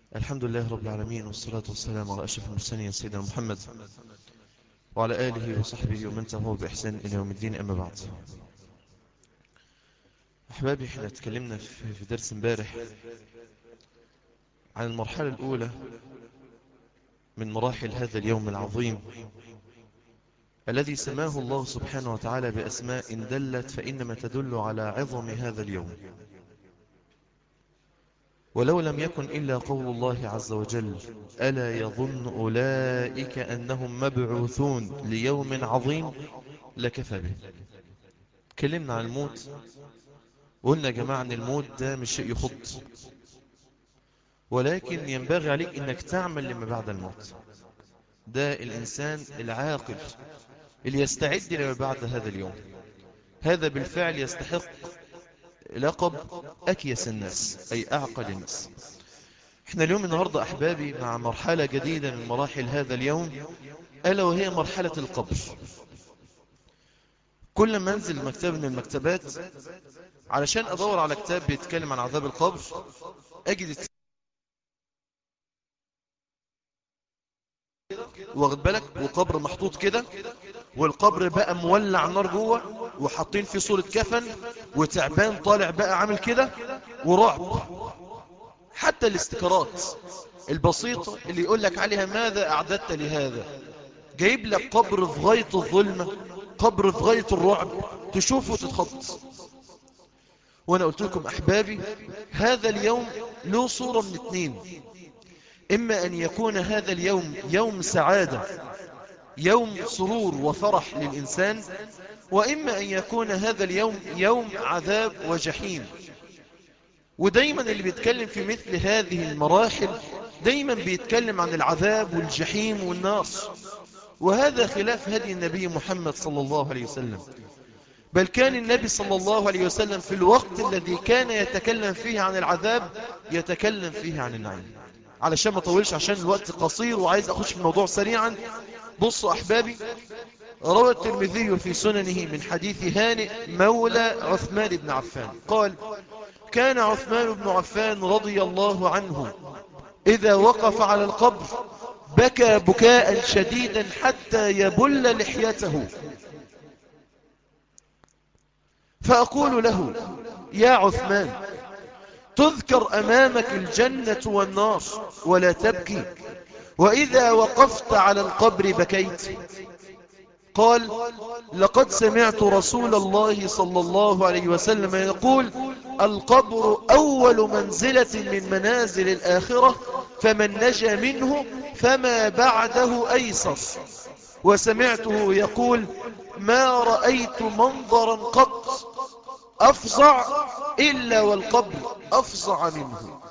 الحمد لله رب العالمين والصلاة والسلام على أشرف المرسلين سيدنا محمد وعلى آله وصحبه ومن تبعه بإحسان إلى يوم الدين أما بعد أحبابي احنا اتكلمنا في درس امبارح عن المرحلة الأولى من مراحل هذا اليوم العظيم الذي سماه الله سبحانه وتعالى بأسماء دلت فإنما تدل على عظم هذا اليوم ولو لم يكن إلا قول الله عز وجل ألا يظن أولئك أنهم مبعوثون ليوم عظيم لكفى به كلمنا عن الموت وقلنا يا جماعة أن الموت ده مش شيء يخط ولكن ينبغي عليك أنك تعمل لما بعد الموت ده الإنسان العاقل اللي يستعد لما بعد هذا اليوم هذا بالفعل يستحق لقب أكيس الناس أي أعقل الناس احنا اليوم النهاردة أحبابي مع مرحلة جديدة من مراحل هذا اليوم ألا وهي مرحلة القبر كل ما انزل مكتب من المكتبات علشان أدور على كتاب بيتكلم عن عذاب القبر أجد واخد بالك وقبر محطوط كده والقبر بقى مولع نار جوه وحاطين فيه صورة كفن وتعبان طالع بقى عامل كده ورعب حتى الاستكارات البسيطة اللي يقول لك عليها ماذا أعددت لهذا جايب لك قبر في غاية الظلمة قبر في غاية الرعب تشوفه وتتخط وانا قلت لكم احبابي هذا اليوم له صورة من اتنين اما ان يكون هذا اليوم يوم سعادة يوم سرور وفرح للإنسان وإما أن يكون هذا اليوم يوم عذاب وجحيم ودايما اللي بيتكلم في مثل هذه المراحل دايما بيتكلم عن العذاب والجحيم والنار وهذا خلاف هدي النبي محمد صلى الله عليه وسلم بل كان النبي صلى الله عليه وسلم في الوقت الذي كان يتكلم فيه عن العذاب يتكلم فيه عن النعيم علشان ما طولش عشان الوقت قصير وعايز أخش في الموضوع سريعا بصوا أحبابي روى الترمذي في سننه من حديث هانئ مولى عثمان بن عفان قال كان عثمان بن عفان رضي الله عنه إذا وقف على القبر بكى بكاء شديدا حتى يبل لحيته فأقول له يا عثمان تذكر أمامك الجنة والنار ولا تبكي وإذا وقفت على القبر بكيت قال لقد سمعت رسول الله صلى الله عليه وسلم يقول القبر أول منزلة من منازل الآخرة فمن نجا منه فما بعده أيسر وسمعته يقول ما رأيت منظرا قط أفظع إلا والقبر أفظع منه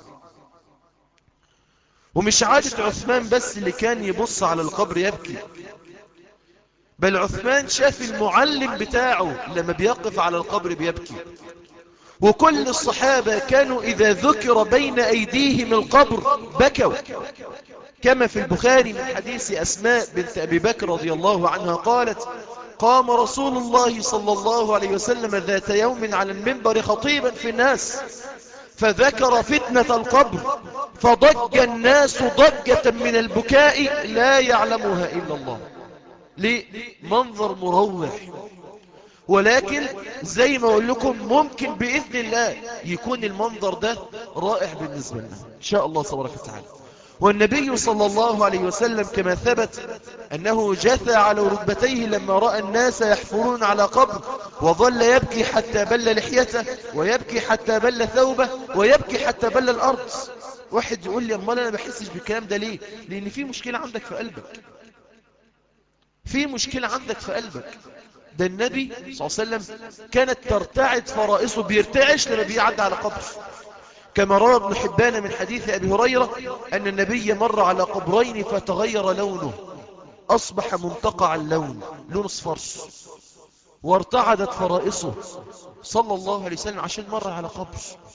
ومش عادة عثمان بس اللي كان يبص على القبر يبكي بل عثمان شاف المعلم بتاعه لما بيقف على القبر بيبكي وكل الصحابة كانوا إذا ذكر بين أيديهم القبر بكوا كما في البخاري من حديث أسماء بنت أبي بكر رضي الله عنها قالت قام رسول الله صلى الله عليه وسلم ذات يوم على المنبر خطيبا في الناس فذكر فتنة القبر فضج الناس ضجة من البكاء لا يعلمها إلا الله ليه؟ منظر مروح ولكن زي ما أقول لكم ممكن بإذن الله يكون المنظر ده رائع بالنسبة لنا إن شاء الله تبارك وتعالى والنبي صلى الله عليه وسلم كما ثبت أنه جثى على ركبتيه لما رأى الناس يحفرون على قبر وظل يبكي حتى بل لحيته ويبكي حتى بل ثوبه ويبكي حتى بل الأرض واحد يقول لي أمال أنا بحسش بالكلام ده ليه لأن في مشكلة عندك في قلبك في مشكلة عندك في قلبك ده النبي صلى الله عليه وسلم كانت ترتعد فرائصه بيرتعش لما بيعدي على قبر كما روى ابن حبان من حديث أبي هريرة أن النبي مر على قبرين فتغير لونه أصبح منتقع اللون لون اصفر وارتعدت فرائصه صلى الله عليه وسلم عشان مر على قبر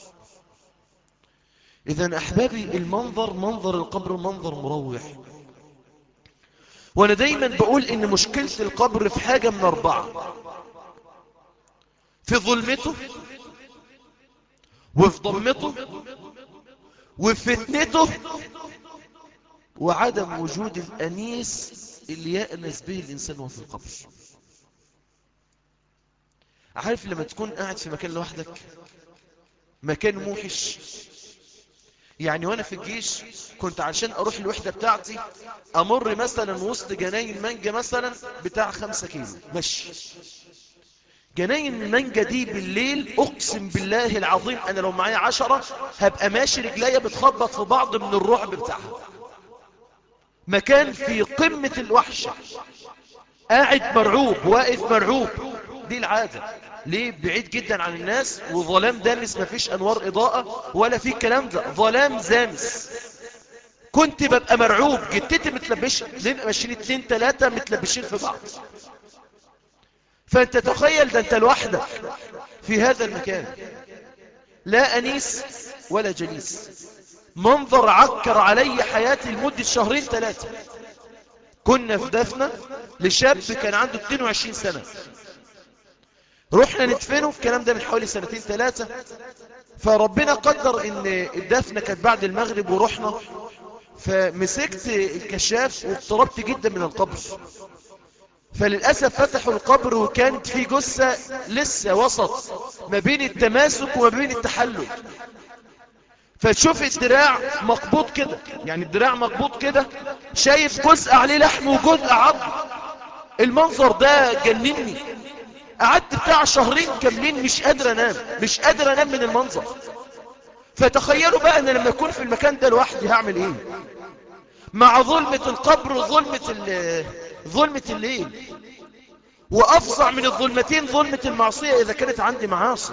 إذا أحبابي المنظر منظر القبر منظر مروح وأنا دايما بقول إن مشكلة القبر في حاجة من أربعة في ظلمته وفي ضمته وفي فتنته وعدم وجود الأنيس اللي يأنس به الإنسان وهو في القبر عارف لما تكون قاعد في مكان لوحدك مكان موحش يعني وانا في الجيش كنت عشان اروح الوحدة بتاعتي امر مثلا وسط جناين مانجا مثلا بتاع خمسة كيلو مشي جناين المانجا دي بالليل اقسم بالله العظيم انا لو معايا عشرة هبقى ماشي رجليا بتخبط في بعض من الرعب بتاعها مكان في قمة الوحشة قاعد مرعوب واقف مرعوب دي العادة ليه بعيد جدا عن الناس وظلام دامس مفيش انوار اضاءة ولا في الكلام ده ظلام زامس كنت ببقى مرعوب جدتي متلبش نبقى ماشيين اتنين تلاتة متلبشين في بعض فانت تخيل ده انت لوحدك في هذا المكان لا انيس ولا جليس منظر عكر علي حياتي لمدة شهرين ثلاثة كنا في دفنة لشاب كان عنده 22 سنة رحنا ندفنه الكلام ده من حوالي سنتين ثلاثة فربنا قدر ان الدفنة كانت بعد المغرب ورحنا فمسكت الكشاف واضطربت جدا من القبر فللأسف فتحوا القبر وكانت في جثة لسه وسط ما بين التماسك وما بين التحلل فتشوف الدراع مقبوض كده يعني الدراع مقبوض كده شايف جزء عليه لحم وجزء عظم المنظر ده جنني قعدت بتاع شهرين كاملين مش قادر انام مش قادر انام من المنظر فتخيلوا بقى ان لما اكون في المكان ده لوحدي هعمل ايه مع ظلمة القبر وظلمة ظلمة الليل وافظع من الظلمتين ظلمة المعصية اذا كانت عندي معاصي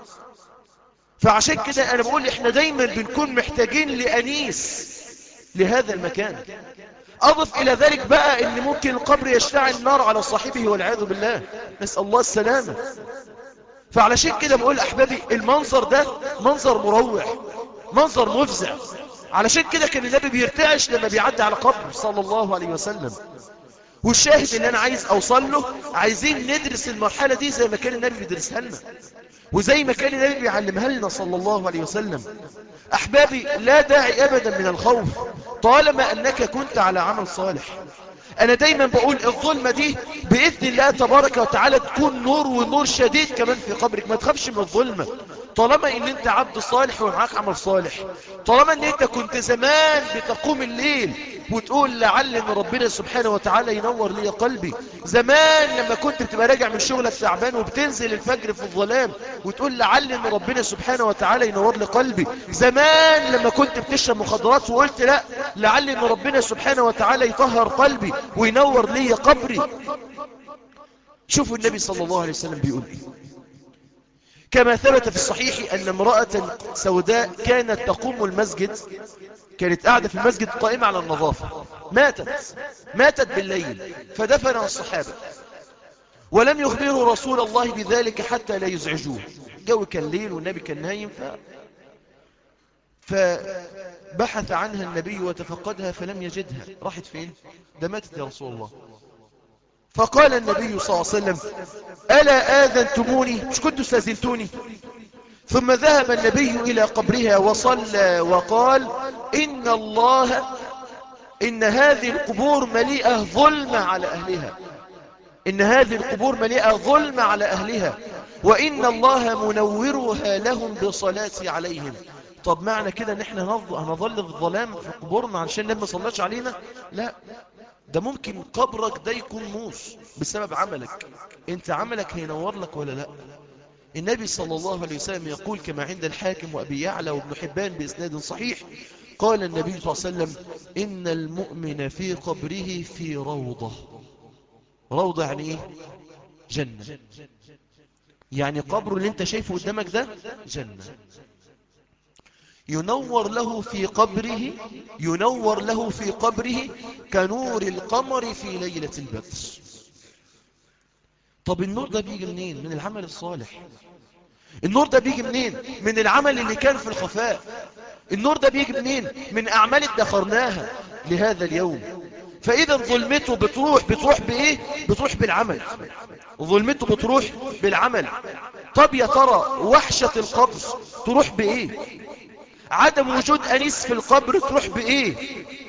فعشان كده انا بقول احنا دايما بنكون محتاجين لانيس لهذا المكان اضف الى ذلك بقى ان ممكن القبر يشتعل نار على صاحبه والعياذ بالله نسأل الله السلامة فعلشان كده بقول احبابي المنظر ده منظر مروع منظر مفزع علشان كده كان النبي بيرتعش لما بيعدي على قبر صلى الله عليه وسلم والشاهد اللي انا عايز اوصل له عايزين ندرس المرحلة دي زي ما كان النبي بيدرسها لنا وزي ما كان النبي بيعلمها لنا صلى الله عليه وسلم أحبابي لا داعي أبدا من الخوف طالما أنك كنت على عمل صالح أنا دايما بقول الظلمة دي بإذن الله تبارك وتعالى تكون نور ونور شديد كمان في قبرك ما تخافش من الظلمة طالما ان انت عبد صالح ومعاك عمل صالح طالما ان انت كنت زمان بتقوم الليل وتقول لعل ان ربنا سبحانه وتعالى ينور لي قلبي زمان لما كنت بتبقى راجع من شغلك تعبان وبتنزل الفجر في الظلام وتقول لعل ان ربنا سبحانه وتعالى ينور لي قلبي زمان لما كنت بتشرب مخدرات وقلت لا لعل ان ربنا سبحانه وتعالى يطهر قلبي وينور لي قبري شوفوا النبي صلى الله عليه وسلم بيقول ايه كما ثبت في الصحيح أن امرأة سوداء كانت تقوم المسجد كانت قاعدة في المسجد قائمة على النظافة ماتت ماتت بالليل فدفنها الصحابة ولم يخبروا رسول الله بذلك حتى لا يزعجوه جو كان ليل والنبي كان نايم ف... فبحث عنها النبي وتفقدها فلم يجدها راحت فين ده ماتت يا رسول الله فقال النبي صلى الله عليه وسلم ألا آذنتموني مش كنتوا استاذنتوني ثم ذهب النبي إلى قبرها وصلى وقال إن الله إن هذه القبور مليئة ظلم على أهلها إن هذه القبور مليئة ظلم على أهلها وإن الله منورها لهم بصلاة عليهم طب معنى كده ان احنا هنظل الظلام في قبورنا علشان النبي ما صلاش علينا لا ده ممكن قبرك ده يكون موس بسبب عملك انت عملك هينور لك ولا لا النبي صلى الله عليه وسلم يقول كما عند الحاكم وأبي يعلى وابن حبان بإسناد صحيح قال النبي صلى الله عليه وسلم إن المؤمن في قبره في روضة روضة يعني إيه جنة يعني قبر اللي انت شايفه قدامك ده جنة ينور له في قبره ينور له في قبره كنور القمر في ليلة البدر طب النور ده بيجي منين من العمل الصالح النور ده بيجي منين من العمل اللي كان في الخفاء النور ده بيجي منين من أعمال ادخرناها لهذا اليوم فإذا ظلمته بتروح بتروح بإيه بتروح بالعمل ظلمته بتروح بالعمل طب يا ترى وحشة القبر تروح بإيه عدم وجود أنيس في القبر تروح بإيه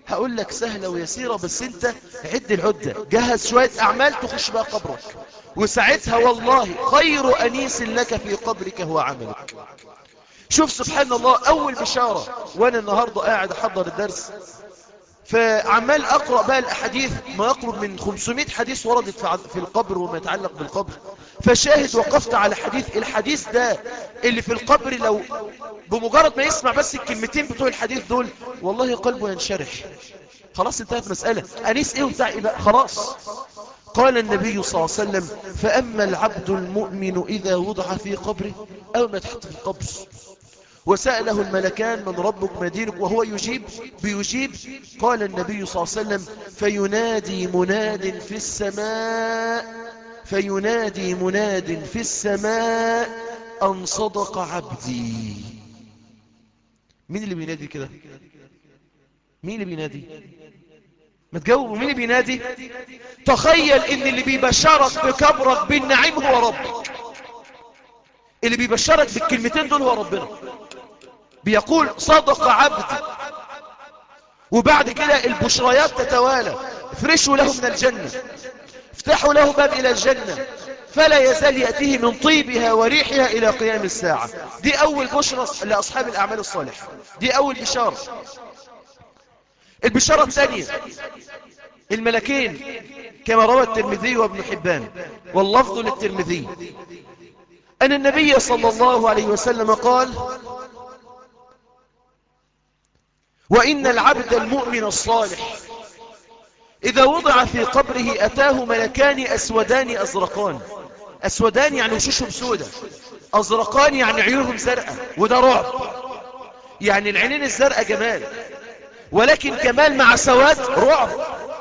هقول لك سهلة ويسيرة بس انت عد العدة جهز شوية اعمال تخش بقى قبرك وساعتها والله خير انيس لك في قبرك هو عملك شوف سبحان الله اول بشارة وانا النهاردة قاعد احضر الدرس فعمال اقرأ بقى الاحاديث ما يقرب من 500 حديث وردت في القبر وما يتعلق بالقبر فشاهد وقفت على حديث الحديث ده اللي في القبر لو بمجرد ما يسمع بس الكلمتين بتوع الحديث دول والله قلبه ينشرح خلاص انتهت مسألة أنيس ايه وبتاع ايه بقى خلاص قال النبي صلى الله عليه وسلم فأما العبد المؤمن إذا وضع في قبره أو ما تحت في القبر وسأله الملكان من ربك ما دينك وهو يجيب بيجيب قال النبي صلى الله عليه وسلم فينادي مناد في السماء فينادي مناد في السماء أن صدق عبدي مين اللي بينادي كده مين اللي بينادي ما تجاوبوا مين اللي بينادي تخيل ان اللي بيبشرك بكبرك بالنعيم هو ربك اللي بيبشرك بالكلمتين دول هو ربنا بيقول صدق عبدي وبعد كده البشريات تتوالى افرشوا له من الجنة افتحوا له باب إلى الجنة فلا يزال يأتيه من طيبها وريحها إلى قيام الساعة دي أول بشرة لأصحاب الأعمال الصالحة دي أول بشارة البشارة الثانية الملكين كما روى الترمذي وابن حبان واللفظ للترمذي أن النبي صلى الله عليه وسلم قال وإن العبد المؤمن الصالح إذا وضع في قبره أتاه ملكان أسودان أزرقان أسودان يعني وشوشهم سودة أزرقان يعني عيونهم زرقاء وده رعب يعني العينين الزرقاء جمال ولكن كمال مع سواد رعب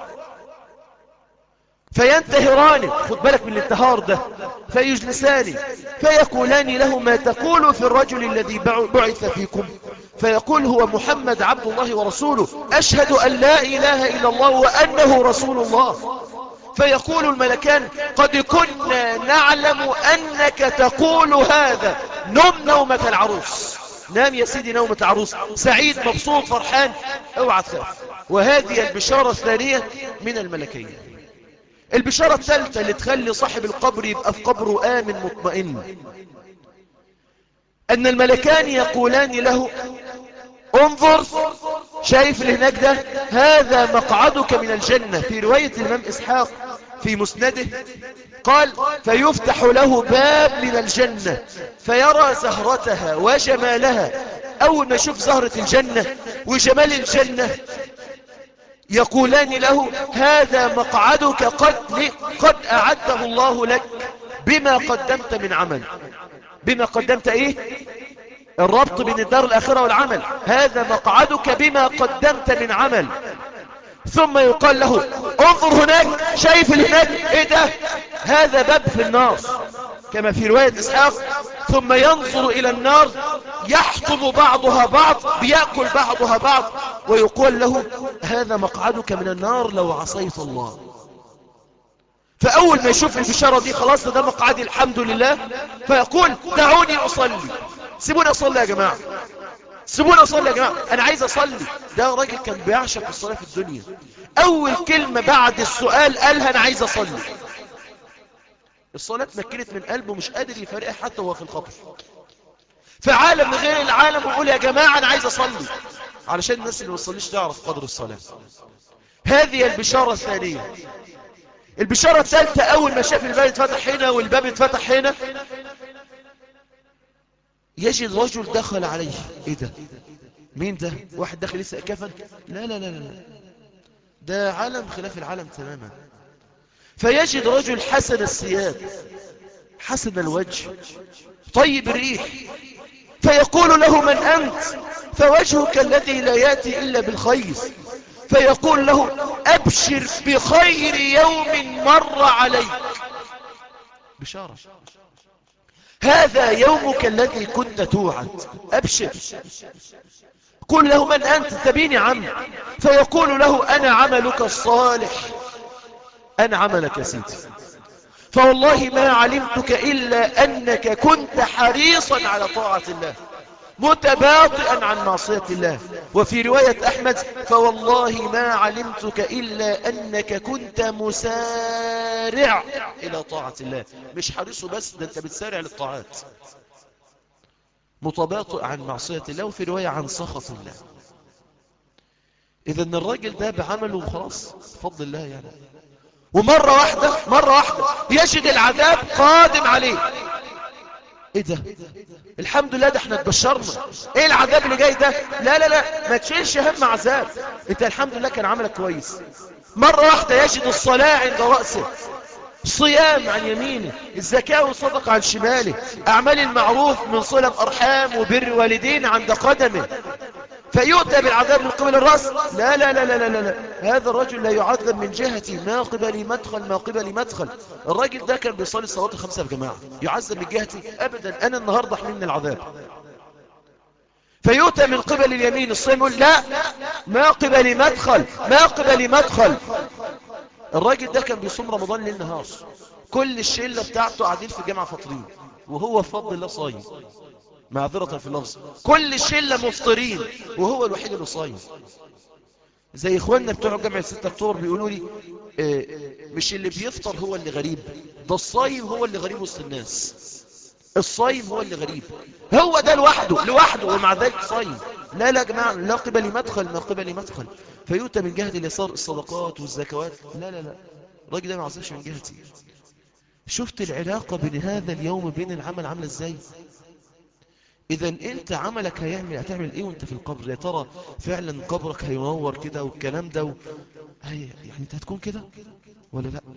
فينتهران خد بالك من الانتهار ده فيجلسان فيقولان له ما تقول في الرجل الذي بعث فيكم فيقول هو محمد عبد الله ورسوله أشهد أن لا إله إلا الله وأنه رسول الله فيقول الملكان قد كنا نعلم أنك تقول هذا نم نومة العروس نام يا سيدي نومة عروس سعيد مبسوط فرحان اوعى تخاف وهذه البشارة الثانية من الملكين البشارة الثالثة اللي تخلي صاحب القبر يبقى في قبره آمن مطمئن أن الملكان يقولان له انظر شايف اللي هناك ده هذا مقعدك من الجنة في رواية الإمام إسحاق في مسنده قال فيفتح له باب من الجنة فيرى زهرتها وجمالها أول ما يشوف زهرة الجنة وجمال الجنة يقولان له هذا مقعدك قد, قد أعده الله لك بما قدمت من عمل بما قدمت ايه الربط بين الدار الآخرة والعمل هذا مقعدك بما قدمت من عمل ثم يقال له انظر هناك شايف هناك ايه ده هذا باب في النار كما في رواية اسحاق ثم ينظر الى النار يحطم بعضها بعض بيأكل بعضها بعض ويقول له هذا مقعدك من النار لو عصيت الله فأول ما يشوف البشارة دي خلاص ده مقعدي الحمد لله فيقول دعوني أصلي سيبوني أصلي يا جماعة سيبوني أصلي يا جماعة أنا عايز أصلي ده راجل كان بيعشق الصلاة في الدنيا أول كلمة بعد السؤال قالها أنا عايز أصلي الصلاة تمكنت من قلبه مش قادر يفرقها حتى وهو في الخطر في عالم غير العالم ويقول يا جماعة أنا عايز أصلي علشان الناس اللي ما تصليش تعرف قدر الصلاة هذه البشارة الثانية البشارة الثالثة أول ما شاف الباب اتفتح هنا والباب اتفتح هنا يجد رجل دخل عليه ايه ده مين ده واحد داخل لسه كفن لا لا لا لا ده عالم خلاف العالم تماما فيجد رجل حسن الثياب حسن الوجه طيب الريح فيقول له من أنت فوجهك الذي لا يأتي إلا بالخير فيقول له أبشر بخير يوم مر عليك بشارة هذا يومك الذي كنت توعد أبشر قل له من أنت تبيني عم فيقول له أنا عملك الصالح أنا عملك يا سيدي فوالله ما علمتك إلا أنك كنت حريصا على طاعة الله متباطئا عن معصية الله وفي رواية أحمد فوالله ما علمتك إلا أنك كنت مسارع إلى طاعة الله مش حريصه بس ده أنت بتسارع للطاعات متباطئ عن معصية الله وفي رواية عن سخط الله إذا الراجل ده بعمله وخلاص بفضل الله يعني ومرة واحدة مرة واحدة يجد العذاب قادم عليه ايه ده الحمد لله ده احنا اتبشرنا ايه العذاب اللي جاي ده لا لا لا ما تشيلش هم عذاب انت الحمد لله كان عملك كويس مرة واحدة يجد الصلاة عند رأسه صيام عن يمينه الزكاة والصدق عن شماله أعمال المعروف من صلة أرحام وبر والدين عند قدمه فيؤتى بالعذاب من قبل الرأس لا لا لا لا لا لا هذا الرجل لا يعذب من جهتي ما قبل مدخل ما قبل مدخل الراجل ده كان بيصلي الصلاة الخمسة يا جماعة يعذب من جهتي أبدا أنا النهاردة حملني العذاب فيؤتى من قبل اليمين الصيام يقول لا ما قبل مدخل ما قبل مدخل الراجل ده كان بيصوم رمضان ليل نهار كل الشلة بتاعته قاعدين في الجامعة فاطرين وهو بفضل الله صايم معذرة في اللفظ كل الشلة مفطرين وهو الوحيد اللي صايم زي اخواننا بتوع جامعة 6 اكتوبر بيقولوا لي اه مش اللي بيفطر هو اللي غريب ده الصايم هو اللي غريب وسط الناس الصايم هو اللي غريب هو ده لوحده لوحده ومع ذلك صايم لا لا يا جماعة لا قبل مدخل ما قبل مدخل فيؤتى من جهة اليسار الصدقات والزكوات لا لا لا الراجل ده ما عصيش من جهتي شفت العلاقة بين هذا اليوم وبين العمل عاملة ازاي اذا انت عملك هيعمل هتعمل ايه وانت في القبر يا ترى فعلا قبرك هينور كده والكلام ده و... هي يعني انت هتكون كده ولا لا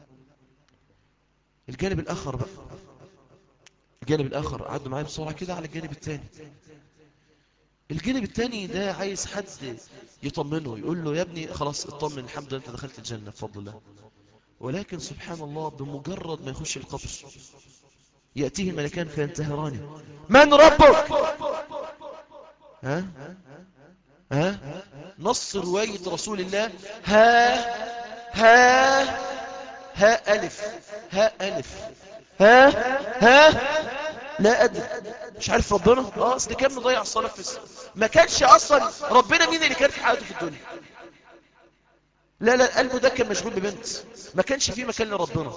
الجانب الاخر بقى الجانب الاخر عدوا معايا بسرعه كده على الجانب الثاني الجانب الثاني ده عايز حد يطمنه يقول له يا ابني خلاص اطمن الحمد لله انت دخلت الجنه بفضل الله ولكن سبحان الله بمجرد ما يخش القبر يأتيه الملكان فينتهرانه من ربك ها ها نص رواية رسول الله ها ها ها ألف ها ألف ها ها لا أدري مش عارف ربنا اه اصل كان مضيع الصلاة في السنة ما كانش أصلا ربنا مين اللي كان في حياته في الدنيا لا لا قلبه ده كان مشغول ببنت ما كانش فيه مكان لربنا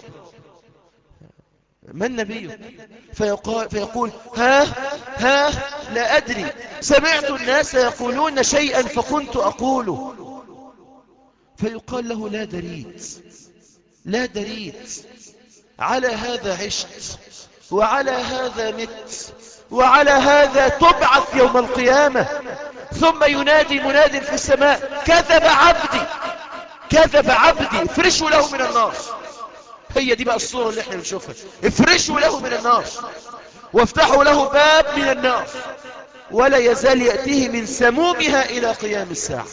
من نبيه فيقول, فيقول ها ها لا أدري سمعت الناس يقولون شيئا فكنت أقوله فيقال له لا دريت لا دريت على هذا عشت وعلى هذا مت وعلى هذا تبعث يوم القيامة ثم ينادي مناد في السماء كذب عبدي كذب عبدي افرشوا له من النار هي دي بقى الصورة اللي احنا بنشوفها افرشوا له من النار وافتحوا له باب من النار ولا يزال يأتيه من سمومها إلى قيام الساعة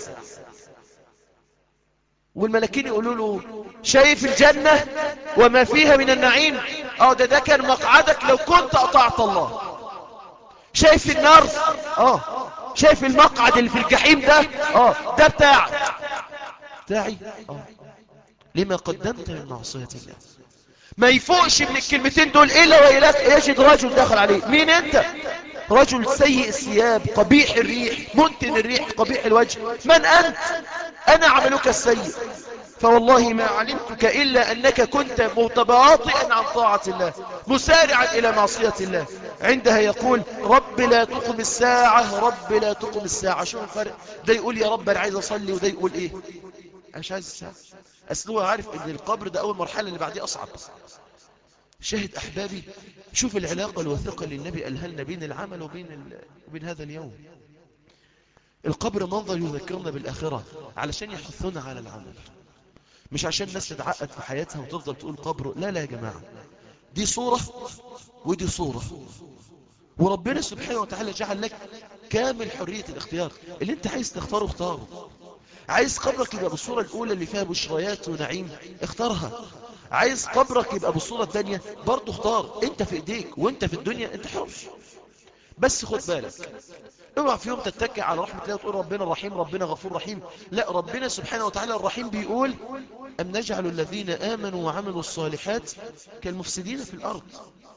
والملكين يقولوا له شايف الجنة وما فيها من النعيم اه ده ده كان مقعدك لو كنت أطعت الله شايف النار اه شايف المقعد اللي في الجحيم ده اه ده بتاعك بتاعي اه لما قدمت من معصية الله ما يفوقش من الكلمتين دول إلا وإلا يجد رجل دخل عليه مين أنت رجل سيء الثياب قبيح الريح منتن الريح قبيح الوجه من أنت أنا عملك السيء فوالله ما علمتك إلا أنك كنت متباطئا عن طاعة الله مسارعا إلى معصية الله عندها يقول رب لا تقم الساعة رب لا تقم الساعة شو الفرق ده يقول يا رب أنا عايز أصلي وده يقول إيه أنا مش عايز الساعة أصل هو عارف أن القبر ده أول مرحلة اللي بعديه أصعب شاهد أحبابي شوف العلاقة الوثيقة اللي النبي قالها لنا بين العمل وبين, ال... وبين هذا اليوم القبر منظر يذكرنا بالآخرة علشان يحثنا على العمل مش عشان الناس تتعقد في حياتها وتفضل تقول قبر لا لا يا جماعة دي صورة ودي صورة وربنا سبحانه وتعالى جعل لك كامل حرية الاختيار اللي انت عايز تختاره اختاره عايز قبرك يبقى بالصورة الأولى اللي فيها بشريات ونعيم اختارها عايز قبرك يبقى بالصورة الثانية برضه اختار انت في ايديك وانت في الدنيا انت حر بس خد بالك اوعى في يوم تتكي على رحمة الله وتقول ربنا الرحيم ربنا غفور رحيم لا ربنا سبحانه وتعالى الرحيم بيقول أم نجعل الذين آمنوا وعملوا الصالحات كالمفسدين في الأرض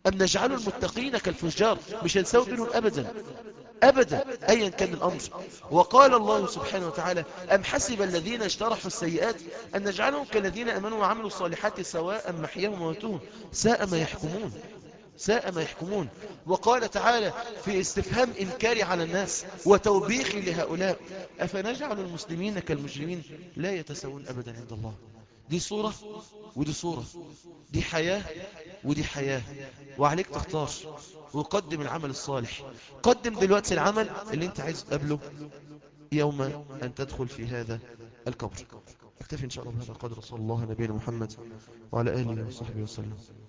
أم نجعل المتقين كالفجار مش هنساوي بينهم أبدا أبدا أيا كان الأمر وقال الله سبحانه وتعالى أم حسب الذين اجترحوا السيئات أن نجعلهم كالذين أمنوا وعملوا الصالحات سواء محيهم وموتهم ساء ما يحكمون ساء ما يحكمون وقال تعالى في استفهام إنكاري على الناس وتوبيخي لهؤلاء أفنجعل المسلمين كالمجرمين لا يتساوون أبدا عند الله دي صورة ودي صورة دي حياة ودي حياة وعليك تختار وقدم العمل الصالح قدم دلوقتي العمل اللي انت عايز قبله يوم أن تدخل في هذا القبر اكتفي إن شاء الله بهذا القدر صلى الله نبينا محمد وعلى آله وصحبه وسلم